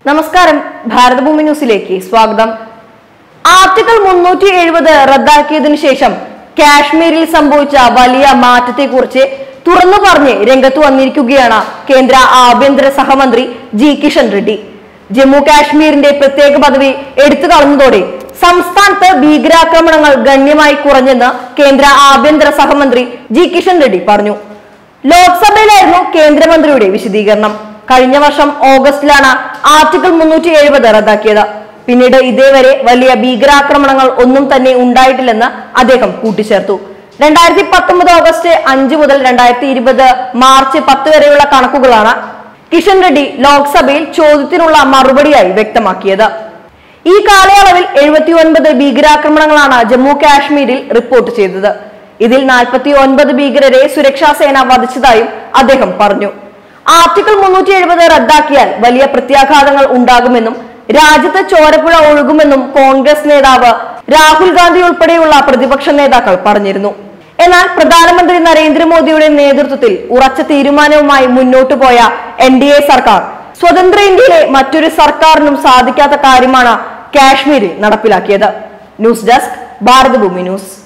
നമസ്കാരം ഭാരതഭൂമി ന്യൂസിലേക്ക് സ്വാഗതം ആർട്ടിക്കിൾ മുന്നൂറ്റി എഴുപത് റദ്ദാക്കിയതിനു ശേഷം കാശ്മീരിൽ സംഭവിച്ച വലിയ മാറ്റത്തെക്കുറിച്ച് തുറന്നു പറഞ്ഞ് രംഗത്ത് വന്നിരിക്കുകയാണ് കേന്ദ്ര ആഭ്യന്തര സഹമന്ത്രി ജി കിഷൻ റെഡ്ഡി ജമ്മു കാശ്മീരിന്റെ പ്രത്യേക പദവി എടുത്തു കളഞ്ഞതോടെ സംസ്ഥാനത്ത് ഭീകരാക്രമണങ്ങൾ ഗണ്യമായി കുറഞ്ഞെന്ന് കേന്ദ്ര ആഭ്യന്തര സഹമന്ത്രി ജി കിഷൻ റെഡ്ഡി പറഞ്ഞു ലോക്സഭയിലായിരുന്നു കേന്ദ്രമന്ത്രിയുടെ വിശദീകരണം കഴിഞ്ഞ വർഷം ഓഗസ്റ്റിലാണ് ആർട്ടിക്കിൾ മുന്നൂറ്റി എഴുപത് റദ്ദാക്കിയത് പിന്നീട് ഇതേവരെ വലിയ ഭീകരാക്രമണങ്ങൾ ഒന്നും തന്നെ ഉണ്ടായിട്ടില്ലെന്ന് അദ്ദേഹം കൂട്ടിച്ചേർത്തു രണ്ടായിരത്തി പത്തൊമ്പത് ഓഗസ്റ്റ് അഞ്ച് മുതൽ രണ്ടായിരത്തി ഇരുപത് മാർച്ച് പത്ത് വരെയുള്ള കണക്കുകളാണ് കിഷൻ റെഡ്ഡി ലോക്സഭയിൽ ചോദ്യത്തിനുള്ള മറുപടിയായി വ്യക്തമാക്കിയത് ഈ കാലയളവിൽ എഴുപത്തി ഒൻപത് ഭീകരാക്രമണങ്ങളാണ് ജമ്മു കാശ്മീരിൽ റിപ്പോർട്ട് ചെയ്തത് ഇതിൽ നാൽപ്പത്തി ഒൻപത് ഭീകരരെ സുരക്ഷാ സേന വധിച്ചതായും അദ്ദേഹം പറഞ്ഞു ആർട്ടിക്കിൾ മുന്നൂറ്റി എഴുപത് റദ്ദാക്കിയാൽ വലിയ പ്രത്യാഘാതങ്ങൾ ഉണ്ടാകുമെന്നും രാജ്യത്ത് ചോരപ്പുഴ ഒഴുകുമെന്നും കോൺഗ്രസ് നേതാവ് രാഹുൽ ഗാന്ധി ഉൾപ്പെടെയുള്ള പ്രതിപക്ഷ നേതാക്കൾ പറഞ്ഞിരുന്നു എന്നാൽ പ്രധാനമന്ത്രി നരേന്ദ്രമോദിയുടെ നേതൃത്വത്തിൽ ഉറച്ച തീരുമാനവുമായി മുന്നോട്ടു പോയ എൻ ഡി എ സർക്കാർ സ്വതന്ത്ര ഇന്ത്യയിലെ മറ്റൊരു സർക്കാരിനും സാധിക്കാത്ത കാര്യമാണ് കാശ്മീരിൽ നടപ്പിലാക്കിയത് ന്യൂസ് ഡെസ്ക് ഭാരതഭൂമി ന്യൂസ്